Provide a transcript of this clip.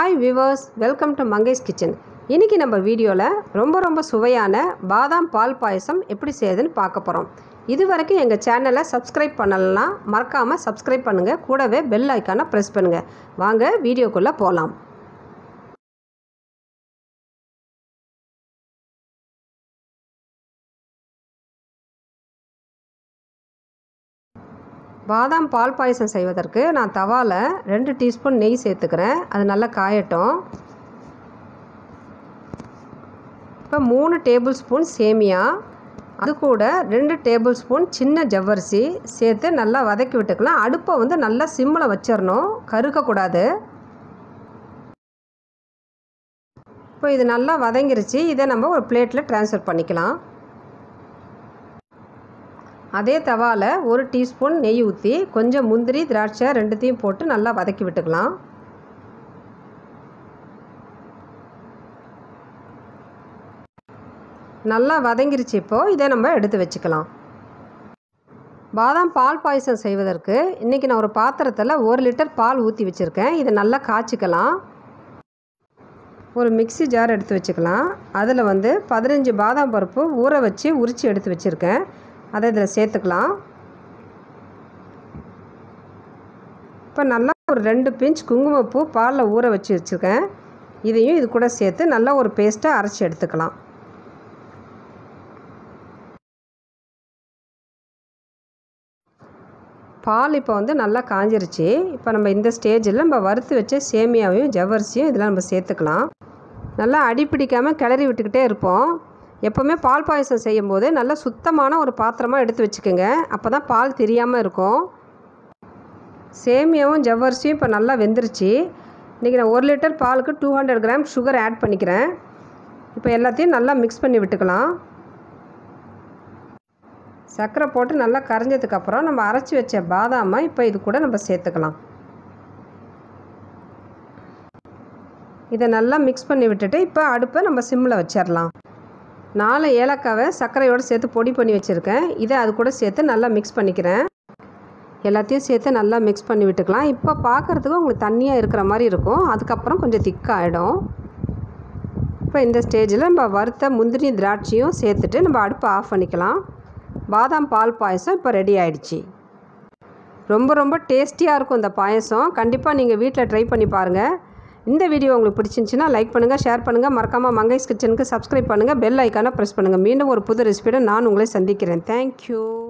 hi viewers welcome to Mangesh kitchen இன்றைக்கி நம்ம வீடியோவில் ரொம்ப ரொம்ப சுவையான பாதாம் பால் பாயசம் எப்படி செய்யுதுன்னு பார்க்க போகிறோம் இது வரைக்கும் எங்கள் சேனலை சப்ஸ்கிரைப் பண்ணலைன்னா மறக்காமல் சப்ஸ்கிரைப் பண்ணுங்கள் கூடவே பெல் ஐக்கானை ப்ரெஸ் பண்ணுங்கள் வாங்க வீடியோக்குள்ளே போகலாம் பாதாம் பால் பாயசம் செய்வதற்கு நான் தவாவில் ரெண்டு டீஸ்பூன் நெய் சேர்த்துக்கிறேன் அது நல்லா காயட்டும் இப்போ மூணு டேபிள் ஸ்பூன் சேமியா அது கூட ரெண்டு டேபிள் ஸ்பூன் சின்ன ஜவ்வரிசி சேர்த்து நல்லா வதக்கி விட்டுக்கலாம் அடுப்பை வந்து நல்லா சிம்மில் வச்சிடணும் கருக்கக்கூடாது இப்போ இது நல்லா வதங்கிருச்சு இதை நம்ம ஒரு பிளேட்டில் ட்ரான்ஸ்ஃபர் பண்ணிக்கலாம் அதே தவாவில் ஒரு டீஸ்பூன் நெய் ஊற்றி கொஞ்சம் முந்திரி திராட்சை ரெண்டுத்தையும் போட்டு நல்லா வதக்கி விட்டுக்கலாம் நல்லா வதங்கிருச்சு இப்போது இதை நம்ம எடுத்து வச்சுக்கலாம் பாதாம் பால் பாயசம் செய்வதற்கு இன்றைக்கி நான் ஒரு பாத்திரத்தில் ஒரு லிட்டர் பால் ஊற்றி வச்சுருக்கேன் இதை நல்லா காய்ச்சிக்கலாம் ஒரு மிக்சி ஜார் எடுத்து வச்சுக்கலாம் அதில் வந்து பதினஞ்சு பாதாம் பருப்பு ஊற வச்சு உரித்து எடுத்து வச்சுருக்கேன் அதை இதில் சேர்த்துக்கலாம் இப்போ நல்லா ஒரு ரெண்டு பிஞ்ச் குங்குமப்பூ பாலில் ஊற வச்சு வச்சுருக்கேன் இதையும் இது கூட சேர்த்து நல்லா ஒரு பேஸ்ட்டாக அரைச்சி எடுத்துக்கலாம் பால் இப்போ வந்து நல்லா காஞ்சிருச்சு இப்போ நம்ம இந்த ஸ்டேஜில் நம்ம வறுத்து வச்ச சேமியாவையும் ஜவ்வரிசியும் இதெல்லாம் நம்ம சேர்த்துக்கலாம் நல்லா அடி பிடிக்காமல் கிளறி விட்டுக்கிட்டே இருப்போம் எப்போவுமே பால் பாயசம் செய்யும்போது நல்லா சுத்தமான ஒரு பாத்திரமாக எடுத்து வச்சுக்கோங்க அப்போ தான் பால் தெரியாமல் இருக்கும் சேமியாவும் ஜவ்வரிசியும் இப்போ நல்லா வெந்துருச்சு இன்றைக்கி நான் ஒரு லிட்டர் பாலுக்கு two hundred gram sugar add பண்ணிக்கிறேன் இப்போ எல்லாத்தையும் நல்லா மிக்ஸ் பண்ணி விட்டுக்கலாம் சர்க்கரை போட்டு நல்லா கரைஞ்சதுக்கப்புறம் நம்ம அரைச்சி வச்ச பாதாமை இப்போ இது கூட நம்ம சேர்த்துக்கலாம் இதை நல்லா மிக்ஸ் பண்ணி விட்டுட்டு இப்போ அடுப்பை நம்ம சிம்மில் வச்சிடலாம் நாலு ஏலக்காவை சர்க்கரையோடு சேர்த்து பொடி பண்ணி வச்சுருக்கேன் இதை அது கூட சேர்த்து நல்லா மிக்ஸ் பண்ணிக்கிறேன் எல்லாத்தையும் சேர்த்து நல்லா மிக்ஸ் பண்ணி விட்டுக்கலாம் இப்போ பார்க்குறதுக்கு உங்களுக்கு தண்ணியாக இருக்கிற மாதிரி இருக்கும் அதுக்கப்புறம் கொஞ்சம் திக்காகிடும் இப்போ இந்த ஸ்டேஜில் நம்ம வறுத்த முந்திரி திராட்சையும் சேர்த்துட்டு நம்ம அடுப்பை ஆஃப் பண்ணிக்கலாம் பாதாம் பால் பாயசம் இப்போ ரெடி ஆயிடுச்சு ரொம்ப ரொம்ப டேஸ்டியாக இருக்கும் இந்த பாயசம் கண்டிப்பாக நீங்கள் வீட்டில் ட்ரை பண்ணி பாருங்கள் இந்த வீடியோ உங்களுக்கு பிடிச்சிருந்துச்சின்னா லைக் பண்ணுங்கள் ஷேர் பண்ணுங்கள் மறக்காமல் மங்கைஸ் கிச்சனுக்கு சப்ஸ்கிரைப் பண்ணுங்கள் பெல் ஐக்கானை ப்ரெஸ் பண்ணுங்கள் மீண்டும் ஒரு புது ரெசிபியோட நான் உங்களை சந்திக்கிறேன் தேங்க்யூ